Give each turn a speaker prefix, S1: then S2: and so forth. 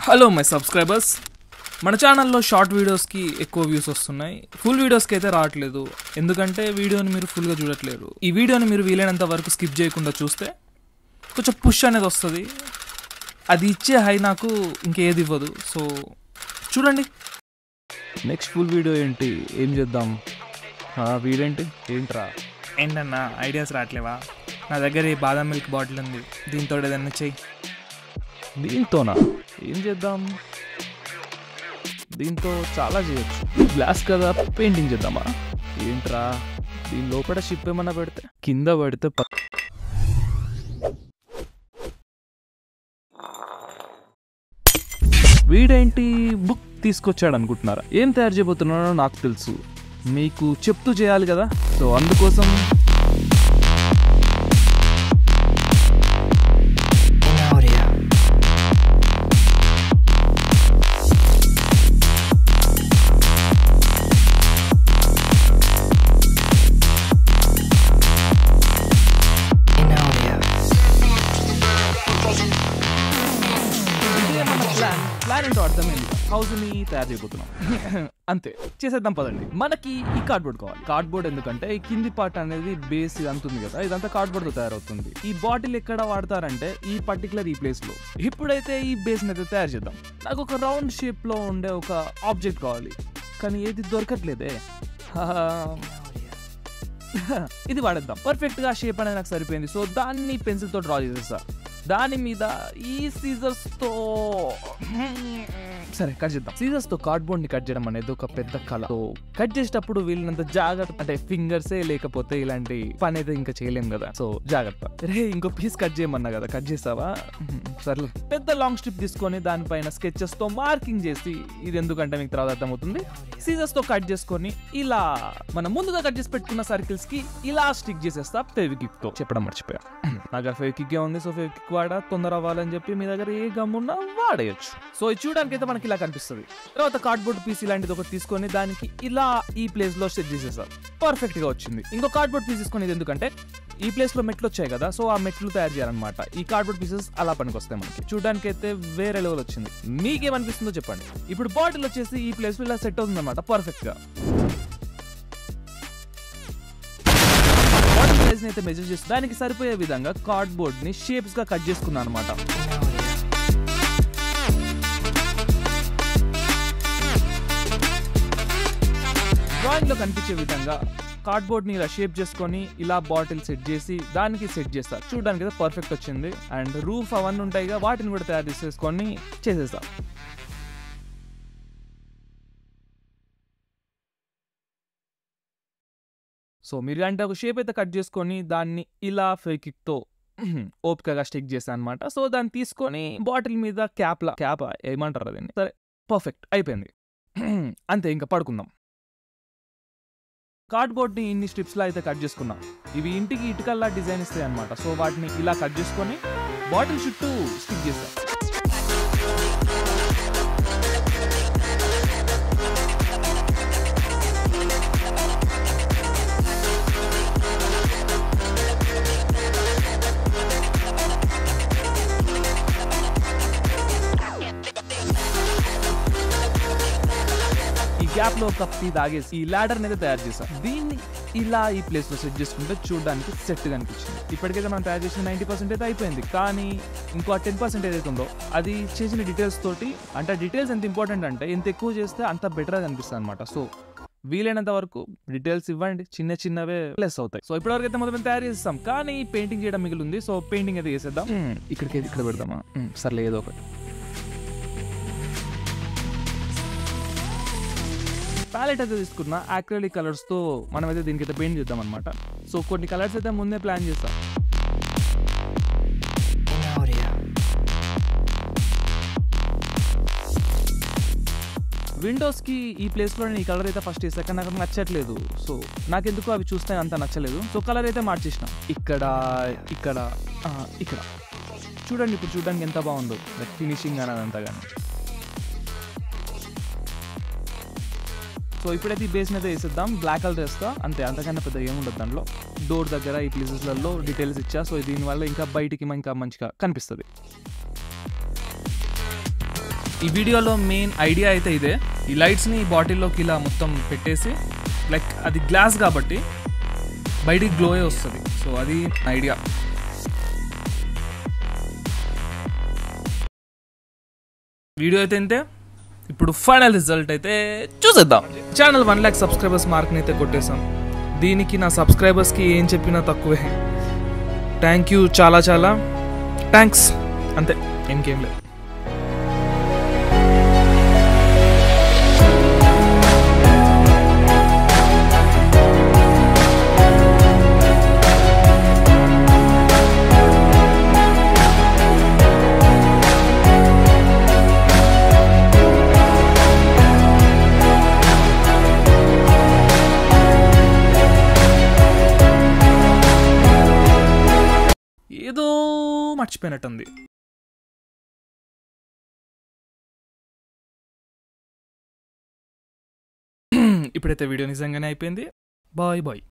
S1: hello my subscribers మన ఛానల్లో short వీడియోస్కి ఎక్కువ వ్యూస్ వస్తున్నాయి ఫుల్ వీడియోస్కి అయితే రావట్లేదు ఎందుకంటే వీడియోని మీరు ఫుల్గా చూడట్లేరు ఈ వీడియోని మీరు వీలైనంత వరకు స్కిప్ చేయకుండా చూస్తే కొంచెం పుష్ అనేది వస్తుంది అది ఇచ్చే హై నాకు ఇంకేది ఇవ్వదు సో చూడండి
S2: నెక్స్ట్ ఫుల్ వీడియో ఏంటి ఏం చేద్దాం ఆ, వీడేంటి ఏంట్రా
S1: ఏంటన్నా ఐడియాస్ రావట్లేవా నా దగ్గర ఈ బాదం మిల్క్ బాటిల్ ఉంది దీంతో ఏదన్నా చెయ్యి
S2: దీంతోనా ఏం చేద్దాం దీంతో చాలా చేయొచ్చు గ్లాస్ కదా పెయింటింగ్ చేద్దామా ఏంట్రా దీని లోపల షిప్ ఏమన్నా పెడితే కింద పెడితే ప- వీడేంటి బుక్ తీసుకొచ్చాడు అనుకుంటున్నారా ఏం తయారు చేయబోతున్నాడో నాకు తెలుసు మీకు చెప్తూ చేయాలి కదా సో అందుకోసం ప్లాన్ ప్లాన్ ఏంటో అర్థమైంది హౌస్ ని తయారు చేయబోతున్నాం అంతే చేసేద్దాం పదండి మనకి ఈ కార్డ్బోర్డ్ కావాలి కార్డ్బోర్డ్ ఎందుకంటే ఈ కింది పార్ట్ అనేది బేస్ ఇదంతా ఉంది కదా ఇదంతా కార్డ్బోర్డ్ తో తయారవుతుంది ఈ బాటిల్ ఎక్కడ వాడతారంటే ఈ పర్టికులర్ ఈ ప్లేస్ లో ఇప్పుడైతే ఈ బేస్ అయితే తయారు చేద్దాం నాకు ఒక రౌండ్ షేప్ లో ఉండే ఒక ఆబ్జెక్ట్ కావాలి కానీ ఏది దొరకట్లేదే ఆ, ఇది వాడేద్దాం పర్ఫెక్ట్ గా షేప్ అనేది నాకు సరిపోయింది సో దాన్ని పెన్సిల్ తో డ్రా చేసేస్తా దాని మీద ఈ సీజర్స్ తో సరే కట్ చేద్దాం సీజర్స్ తో కార్డ్బోర్డ్ ని కట్ చేయడం అనేది ఒక పెద్ద కళ సో కట్ చేసేటప్పుడు వీళ్ళనంత జాగ్రత్త అంటే ఫింగర్సే లేకపోతే ఇలాంటి పని అయితే ఇంకా చేయలేం కదా సో జాగ్రత్త రే ఇంకో పీస్ కట్ చేయమన్నా కదా కట్ చేసావా సర్లే పెద్ద లాంగ్ స్ట్రిప్ తీసుకొని దానిపైన స్కెచెస్ తో మార్కింగ్ చేసి ఇది ఎందుకంటే మీకు తర్వాత అర్థమవుతుంది సీజర్స్ తో కట్ చేసుకొని ఇలా మనం ముందుగా కట్ చేసి పెట్టుకున్న సర్కిల్స్ కి ఇలా స్టిక్ చేసేస్తా ఫెవికిక్ తో చెప్పడం మర్చిపోయా నా దగ్గర ఫెవికిక్ ఉంది సో ఫెవికిక్ వాడా తొందర అవ్వాలని చెప్పి మీ దగ్గర ఏ గమ్ ఉన్నా వాడేయచ్చు సో ఇది చూడడానికి అయితే మనకి ఇలా కనిపిస్తుంది తర్వాత కార్డ్బోర్డ్ పీస్ ఇలాంటిది ఒకటి తీసుకొని దానికి ఇలా ఈ ప్లేస్ లో సెట్ చేసేసారు పర్ఫెక్ట్ గా వచ్చింది ఇంకో కార్డ్బోర్డ్ పీస్ తీసుకొని ఇది ఎందుకంటే ఈ ప్లేస్ లో మెట్లు వచ్చాయి కదా సో ఆ మెట్లు తయారు చేయాలన్నమాట ఈ కార్డ్బోర్డ్ పీసెస్ అలా పనికి వస్తాయి మనకి చూడడానికి అయితే వేరే లెవెల్ వచ్చింది మీకేమనిపిస్తుందో చెప్పండి ఇప్పుడు బాటిల్ వచ్చేసి ఈ ప్లేస్ లో ఇలా సెట్ అవుతుంది అనమాట పర్ఫెక్ట్ గా బాటిల్ సైజ్ అయితే మెజర్ చేసి దానికి సరిపోయే విధంగా కార్డ్బోర్డ్ ని షేప్స్ గా కట్ చేసుకున్నాను అనమాట డ్రాయింగ్ లో కనిపించే విధంగా కార్డ్బోర్డ్ ని ఇలా షేప్ చేసుకొని ఇలా బాటిల్ సెట్ చేసి దానికి సెట్ చేస్తా చూడడానికి అయితే పర్ఫెక్ట్ వచ్చింది అండ్ రూఫ్ అవన్నీ ఉంటాయిగా వాటిని కూడా తయారు చేసేసుకొని చేసేస్తా సో మీరు అంటే ఒక షేప్ అయితే కట్ చేసుకొని దాన్ని ఇలా ఫేకిక్తో ఓపికగా స్టిక్ చేశాను అనమాట సో దాన్ని తీసుకొని బాటిల్ మీద క్యాప్ లా క్యాప్ ఏమంటారు అదండి సరే పర్ఫెక్ట్ అయిపోయింది అంతే ఇంకా పడుకుందాం కార్డ్బోర్డ్ని ఇన్ని స్ట్రిప్స్లో అయితే కట్ చేసుకున్నాం ఇవి ఇంటికి ఇటుకల్లా డిజైన్ ఇస్తాయి అనమాట సో వాటిని ఇలా కట్ చేసుకొని బాటిల్ చుట్టూ స్టిక్ చేస్తాం ఈ గ్యాప్ లో ఒక టీ తాగేసి ఈ ల్యాడర్ అయితే తయారు చేసాం దీన్ని ఇలా ఈ ప్లేస్ లో సెట్ చేసుకుంటే చూడడానికి సెట్ కనిపించింది ఇప్పటికైతే మనం తయారు చేసిన నైంటీ పర్సెంట్ అయితే అయిపోయింది కానీ ఇంకో టెన్ పర్సెంట్ ఏదైతే ఉందో అది చేసిన డీటెయిల్స్ తోటి అంటే డీటెయిల్స్ ఎంత ఇంపార్టెంట్ అంటే ఎంత ఎక్కువ చేస్తే అంత బెటర్ కనిపిస్తుంది అనమాట సో వీలైనంత వరకు డీటెయిల్స్ ఇవ్వండి చిన్న చిన్నవే ప్లస్ అవుతాయి సో ఇప్పటివరకు అయితే మొత్తం తయారు చేస్తాం కానీ పెయింటింగ్ చేయడం మిగిలి ఉంది సో పెయింటింగ్ అయితే చేసేద్దాం ఇక్కడికి ఇక్కడ పెడదామా మ్మ్, సర్లే ఏదో ఒకటి ప్యాలెట్ అయితే తీసుకున్న యాక్రిలిక్ కలర్స్ తో మనం అయితే దీనికైతే పెయింట్ చేద్దాం అనమాట సో కొన్ని కలర్స్ అయితే ముందే ప్లాన్ చేస్తాం విండోస్ కి ఈ ప్లేస్ లో నేను ఈ కలర్ అయితే ఫస్ట్ వేసా కానీ నాకు నచ్చట్లేదు సో నాకెందుకు అవి చూస్తే అంత నచ్చలేదు సో కలర్ అయితే మార్చేసిన ఇక్కడ ఇక్కడ ఆ, ఇక్కడ చూడండి ఇప్పుడు చూడడానికి ఎంత బాగుందో ఫినిషింగ్ అని అదంతా కానీ సో ఇప్పుడైతే ఈ బేస్ అయితే వేసేద్దాం బ్లాక్ కలర్ వేస్తా అంతే అంతకన్నా పెద్ద ఏముండదు దాంట్లో డోర్ దగ్గర ఈ ప్లేసెస్లలో డీటెయిల్స్ ఇచ్చా సో దీనివల్ల ఇంకా బయటికి ఇంకా మంచిగా కనిపిస్తుంది
S1: ఈ వీడియోలో మెయిన్ ఐడియా అయితే ఇదే ఈ లైట్స్ని ఈ బాటిల్లోకి ఇలా మొత్తం పెట్టేసి లైక్ అది గ్లాస్ కాబట్టి బయటికి గ్లోయే వస్తుంది సో అది ఐడియా వీడియో అయితే ఇంతే ఇప్పుడు ఫైనల్ రిజల్ట్ అయితే చూసేద్దాం ఛానల్ వన్ ల్యాక్ సబ్స్క్రైబర్స్ మార్క్ని అయితే కొట్టేశాం దీనికి నా సబ్స్క్రైబర్స్కి ఏం చెప్పినా తక్కువే థ్యాంక్ యూ చాలా చాలా థ్యాంక్స్ అంతే ఇంకేం లేదు ఏదో మర్చిపోయినట్టుంది ఇప్పుడైతే వీడియో నిజంగానే అయిపోయింది బాయ్ బాయ్